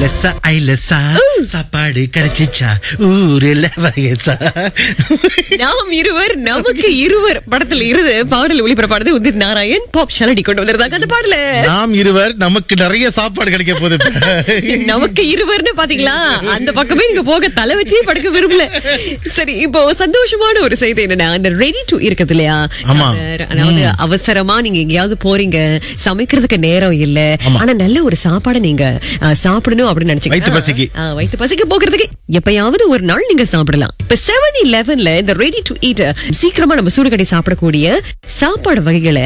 ஐலசா ஐலசா சாப்பாடு கிடைச்சிச்சா ஊரில் வயசா நாம் இருவர் நமக்கு இருவர் படத்துல இருந்து பாடல் ஒளிபரப்பானது உதித் நாராயண் பாப் ஷலடி கொண்டு வந்திருந்தாங்க அந்த பாடல நாம் இருவர் நமக்கு நிறைய சாப்பாடு கிடைக்க போகுது இப்ப. நமக்கு இருவர்னு பாத்தீங்களா அந்த பக்கமே நீங்க போக தலை வச்சே படுக்க விரும்பல சரி இப்போ சந்தோஷமான ஒரு செய்தி என்னன்னா அந்த ரெடி டு இருக்குது இல்லையா ஆமா. அவர், அதாவது அவசரமா நீங்க எங்கேயாவது போறீங்க சமைக்கிறதுக்கு நேரம் இல்ல ஆனா நல்ல ஒரு சாப்பாடை நீங்க அஹ், சாப்பிடணும் அப்படின்னு நினைச்சீங்க வயித்து பசிக்கு. வயிற்று பசிக்கு போகிறதுக்கு எப்பயாவது ஒரு நாள் நீங்க சாப்பிடலாம் இப்ப செவன் இலெவன்ல இந்த ரெடி டு ஈட் சீக்கிரமா நம்ம சூடுகடை சாப்பிடக்கூடிய சாப்பாடு வகைகளை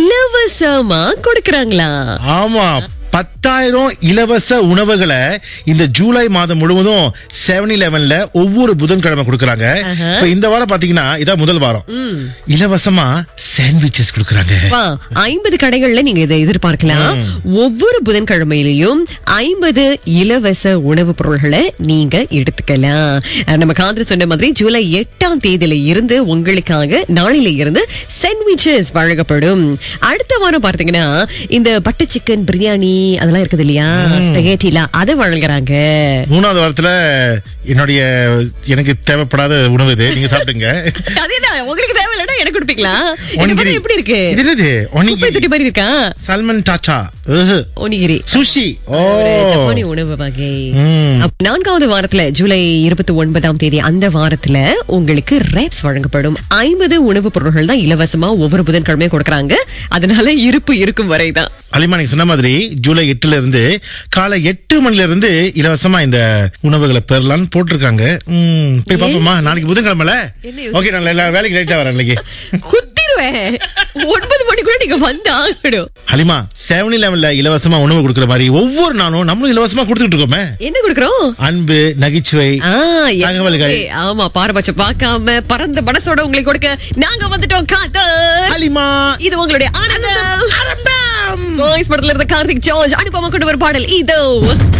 இலவசமா கொடுக்கறாங்களா ஆமா பத்தாயிரம் இலவச உணவுகளை இந்த ஜூலை மாதம் முழுவதும் செவன் இலெவன்ல ஒவ்வொரு புதன்கிழமை கொடுக்கறாங்க இப்ப இந்த வாரம் பாத்தீங்கன்னா இதான் முதல் வாரம் இலவசமா சாண்ட்விச்சஸ் கொடுக்கறாங்க வா, ஐம்பது கடைகள்ல நீங்க இதை எதிர்பார்க்கலாம் ஒவ்வொரு புதன்கிழமையிலையும் ஐம்பது இலவச உணவுப் பொருள்களை நீங்க எடுத்துக்கலாம் அஹ் நம்ம காந்திர சொன்ன மாதிரி ஜூலை எட்டாம் தேதியில இருந்து உங்களுக்காக நாளில இருந்து சாண்ட்விச்சஸ் வழங்கப்படும் அடுத்த வாரம் பார்த்தீங்கன்னா இந்த பட்டர் சிக்கன் பிரியாணி அதெல்லாம் இருக்குது இல்லையா ஸ்பெகேட்டிலாம் அதை வழங்குறாங்க மூணாவது வாரத்துல என்னுடைய எனக்கு தேவைப்படாத உணவு இது நீங்க சாப்பிடுங்க அதேதான் உங்களுக்கு தேவையில்லன்னா எனக்கு கொடுப்பீங்களா இந்த ஒனிகிரி படம் எப்படி இருக்கு இது என்னது குப்பை ஒனிகிரி தொட்டி மாதிரி இருக்கா சல்மன் டாச்சா ஒனிகிரி சுஷி ஓ ஒரு ஜப்பானிய உணவு வகை ம். அப்ப நான்காவது வாரத்துல ஜூலை இருபத்தி ஒன்பதாம் தேதி அந்த வாரத்துல உங்களுக்கு ரேப்ஸ் வழங்கப்படும் ஐம்பது உணவுப் பொருட்கள் தான் இலவசமா ஒவ்வொரு புதன்கிழமையும் கொடுக்கறாங்க அதனால இருப்பு இருக்கும் வரைதான் அலிமா நீங்க சொன்ன மாதிரி ஜூலை எட்டுல இருந்து காலை எட்டு மணில இருந்து இலவசமா இந்த உணவுகளை பெறலாம்னு போட்டிருக்காங்க ம், போய் பாப்போமா நாளைக்கு புதன்கிழமைல என்ன யோசி- ஓகே நான் எல்லா வேலைக்கு லேட்டா வரேன் இன்னைக்கு குத்திருவேன் ஒன்பது மணிக்குள்ள நீங்க வந்து ஆகணும் ஹலிமா செவன் இலெவன்ல இலவசமா உணவு கொடுக்குற மாதிரி ஒவ்வொரு நாளும் நம்மளும் இலவசமா கொடுத்துட்டு இருக்கோமே என்ன கொடுக்கறோம் அன்பு நகைச்சுவை ஆ, தகவல்கள். எல்லாமே. ஆமா பாரபட்சம் பார்க்காம பரந்த மனசோட உங்களுக்கு கொடுக்க நாங்க வந்துட்டோம் காத்தர் ஹலிமா இது உங்களுடைய ஆனந்தம் பாய்ஸ் படத்துல இருந்த கார்த்திக் ஜார்ஜ் அனுபவம் கொண்டு ஒரு பாடல் இதோ